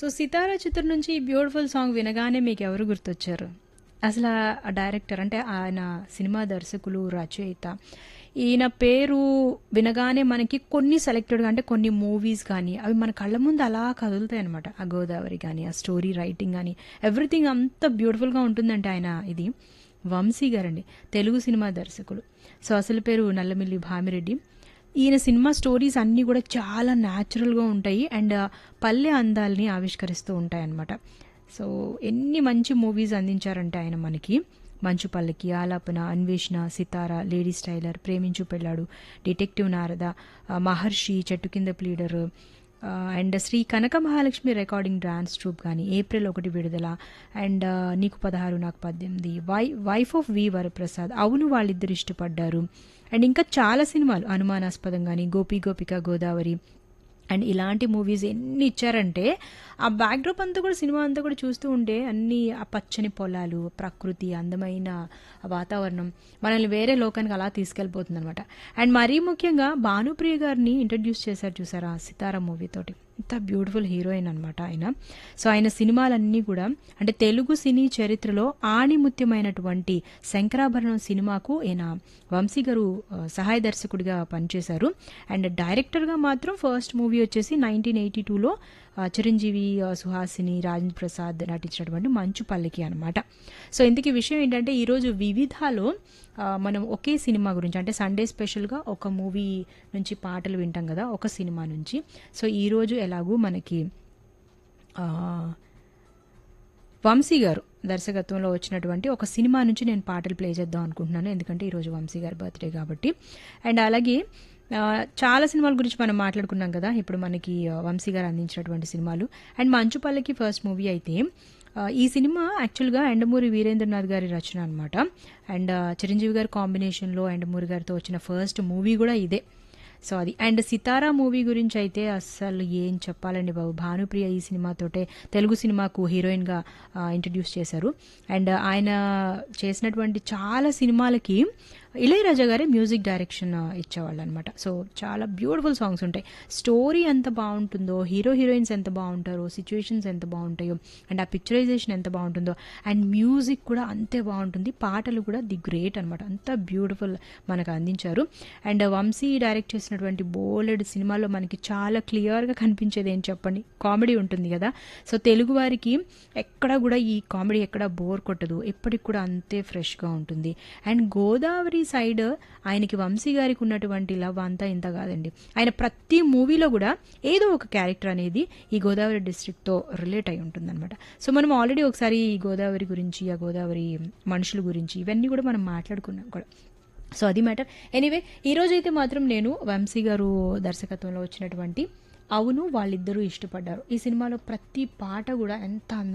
So 'సితారా' చిత్రం నుంచి ఈ బ్యూటిఫుల్ సాంగ్ వినగానే మీకెవరు గుర్తొచ్చారు? అసల ఆ డైరెక్టర్ అంటే ఆయన సినిమా దర్శకులు, రచయిత ఈయన పేరు వినగానే మనకి కొన్ని సెలెక్టెడ్‌గా అంటే కొన్ని మూవీస్ గానీ, అవి మన కళ్ళ ముందు అలా కదులుతాయనమాట. ఆ 'గోదావరి' గానీ, ఆ స్టోరీ రైటింగ్ గానీ, ఎవ్రీథింగ్ అంత బ్యూటిఫుల్‌గా ఉంటుందంటే ఆయన ఇది వంశీ గారండి. తెలుగు సినిమా దర్శకులు. సో, అసలు పేరు నల్లమిల్లి భామిరెడ్డి. ఈయన సినిమా స్టోరీస్ అన్నీ గూడా చాలా న్యాచురల్‌గా ఉంటాయి. అండ్ పల్లె అందాల్ని ఆవిష్కరిస్తూ ఉంటాయనమాట. సో, ఎన్ని మంచి మూవీస్ అందించారంటే ఆయన మనకి 'మంచు పల్లకి', 'ఆలాపన', 'అన్వేషణ', 'సితార', 'లేడీస్ టైలర్', 'ప్రేమించు పెళ్ళాడు', 'డిటెక్టివ్ నారద', ఆహ్, 'మహర్షి', 'చెట్టు కింద pleader' ah, and 'Sri Kanaka Mahalakshmi recording dance troupe' గానీ, 'ఏప్రిల్ 1 విడుదల' అండ్ 'నీకు 16 నాకు 18', వై 'వైఫ్ ఆఫ్ వి వరప్రసాద్', 'అవును వాళ్ళిద్దరు ఇష్టపడ్డారు' అండ్ ఇంకా చాలా సినిమాలు 'అనుమానాస్పదం' గానీ, 'గోపి గోపిక గోదావరి' అండ్ ఇలాంటి మూవీస్ ఎన్ని ఇచ్చారంటే ఆ బ్యాక్‌డ్రాప్ అంతా కూడా సినిమా అంతా కూడా చూస్తూ ఉంటే అన్నీ ఆ పచ్చని పొలాలు, ప్రకృతి, అందమైన వాతావరణం మనల్ని వేరే లోకానికి అలా తీసుకెళ్ళిపోతుందనమాట. అండ్ మరీ ముఖ్యంగా భానుప్రియ గారిని ఇంట్రడ్యూస్ చేశారు చూసారా 'సితార' మూవీ తోటి. ఎంత బ్యూటిఫుల్ హీరోయిన్ అనమాట ఆయన. సో, ఆయన సినిమాలన్నీ కూడా అంటే తెలుగు సినీ చరిత్రలో ఆణిముత్యమైనటువంటి 'శంకరాభరణం' సినిమాకు ఈయన వంశీ గారు ఆహ్, సహాయ దర్శకుడిగా పనిచేశారు. అండ్ డైరెక్టర్‌గా మాత్రం ఫస్ట్ మూవీ వచ్చేసి 1982లో ఆహ్, చిరంజీవి, ఆహ్, సుహాసిని, రాజేంద్ర ప్రసాద్ నటించినటువంటి 'మంచు పల్లకి' అనమాట. సో, ఇంతకీ విషయం ఏంటంటే ఈరోజు వివిధాలో ఆహ్, మనం ఒకే సినిమా గురించి అంటే సండే స్పెషల్‌గా ఒక మూవీ నుంచి పాటలు వింటాం గదా! ఒక సినిమా నుంచి. సో, ఈరోజు ఎలాగూ మనకి ఆహ్, వంశీ గారు దర్శకత్వంలో వచ్చినటువంటి ఒక సినిమా నుంచి నేను పాటలు ప్లే చేద్దాం అనుకుంటున్నాను. ఎందుకంటే ఈరోజు వంశీ గారి బర్త్‌డే కాబట్టి. అండ్ అలాగే ఆహ్, చాలా సినిమాల గురించి మనం మాట్లాడుకున్నాం కదా! ఇప్పుడు మనకి వంశీ గారు అందించినటువంటి సినిమాలు. అండ్ 'మంచు పల్లకి' ఫస్ట్ మూవీ అయితే ఆహ్, ఈ సినిమా యాక్చువల్‌గా యండమూరి వీరేంద్రనాథ్ గారి రచన అనమాట. అండ్ చిరంజీవి గారి కాంబినేషన్‌లో యండమూరి గారితో వచ్చిన ఫస్ట్ మూవీ గూడా ఇదే. సో, అది. అండ్ 'సితార' మూవీ గురించి అయితే అస్సలు ఏం చెప్పాలండి బాబు. భానుప్రియ ఈ సినిమాతోటే తెలుగు సినిమాకు హీరోయిన్‌గా ఆహ్, ఇంట్రడ్యూస్ చేశారు. అండ్ ఆయన చేసినటువంటి చాలా సినిమాలకి ఇళయరాజా గారే మ్యూజిక్ డైరెక్షన్ ఇచ్చేవాళ్ళనమాట. సో, చాలా బ్యూటిఫుల్ సాంగ్స్ ఉంటాయి. స్టోరీ ఎంత బావుంటుందో, హీరో, హీరోయిన్స్ ఎంత బావుంటారో, సిట్యుయేషన్స్ ఎంత బావుంటాయో, అండ్ ఆ పిక్చరైజేషన్ ఎంత బావుంటుందో, అండ్ మ్యూజిక్ కూడా అంతే బావుంటుంది. పాటలు కూడా ది గ్రేట్ అనమాట. అంత బ్యూటిఫుల్ మనకు అందించారు. అండ్ వంశీ డైరెక్ట్ చేసినటువంటి బోలెడు సినిమాల్లో మనకి చాలా క్లియర్‌గా కనిపించేది ఏంటి చెప్పండి? కామెడీ ఉంటుంది గదా! సో, తెలుగు వారికి ఎక్కడ గూడా ఈ కామెడీ ఎక్కడ బోర్ కొట్టదు. ఎప్పటికి కూడా అంతే ఫ్రెష్‌గా ఉంటుంది. అండ్ గోదావరి సైడ్ ఆయనకి వంశీ గారికి ఉన్నటువంటి లవ్ అంతా ఇంత కాదండి. ఆయన ప్రతి మూవీలో గూడా ఏదో ఒక క్యారెక్టర్ అనేది ఈ గోదావరి డిస్ట్రిక్ట్‌తో రిలేట్ అయి ఉంటుందనమాట. సో, మనం ఆల్రెడీ ఒకసారి ఈ గోదావరి గురించి, ఆ గోదావరి మనుషుల గురించి ఇవన్నీ కూడా మనం మాట్లాడుకున్నాం కూడా. సో, అది మ్యాటర్. ఎనీవే ఈరోజైతే మాత్రం నేను వంశీ గారు దర్శకత్వంలో వచ్చినటువంటి 'అవును వాళ్ళిద్దరూ ఇష్టపడ్డారు' ఈ సినిమాలో ప్రతి పాట గూడా ఎంత అందంగా